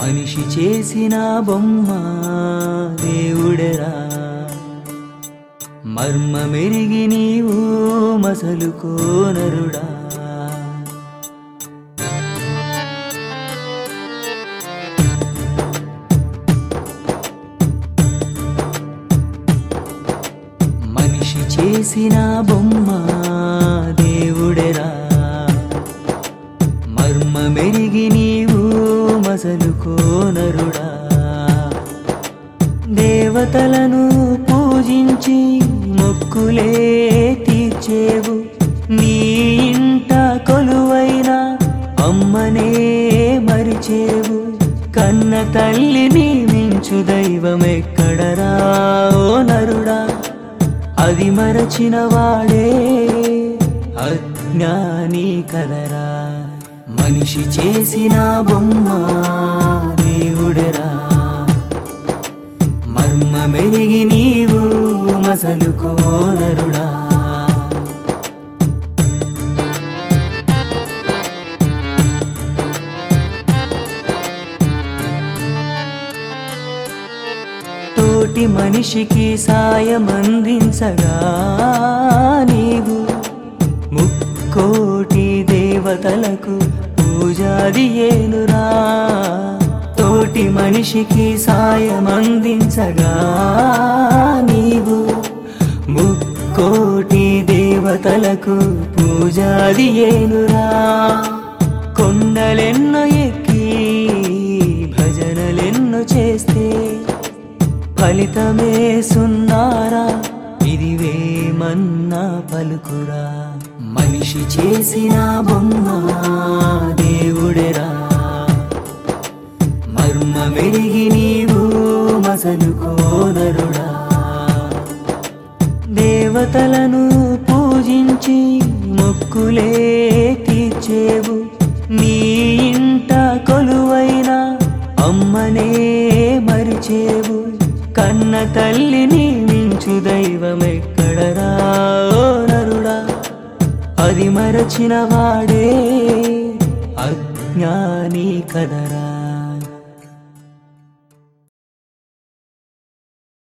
మనిషి చేసిన బొమ్మ దేవుడెరా మర్మమెరిగి నీవు మసలుకోనరుడా మనిషి చేసిన బొమ్మ దేవుడెరా మర్మమెరిగి నీవు మసలుకోనరుడా దేవతలను పూజించి మొక్కులే తీర్చేవు నీ ఇంట కొలువైన అమ్మనే మరిచేవు కన్న తల్లిని మించు దైవమెక్కడరా ఓ నరుడా అది మరచిన వాడే అజ్ఞాని కదరా మనిషి చేసిన బొమ్మ దేవుడరా మర్మ మెరిగి నీవు మసలుకోనరుడా తోటి మనిషికి సాయం అందించగా నీవు ముక్కోటి దేవతలకు పూజాది ఏనురా తోటి మనిషికి సాయం అందించగా నీవు ముక్కోటి దేవతలకు పూజాది ఏనురా కొండలెన్నో ఎక్కి భజనలెన్నో చేస్తే ఫలితమే సున్నారా ఇది వేమన్నా పలుకురా మనిషి చేసిన బొమ్మ దేవుడెరా మర్మ మెరిగి నీవు మసలుకోనరుడా దేవతలను పూజించి మొక్కులే తీర్చేవు నీ ఇంట కొలువైన అమ్మనే మరిచేవు కన్న తల్లిని మించు దైవమెక్కడరా ఓ నరుడా అది మరచిన వాడే అజ్ఞాని కదరా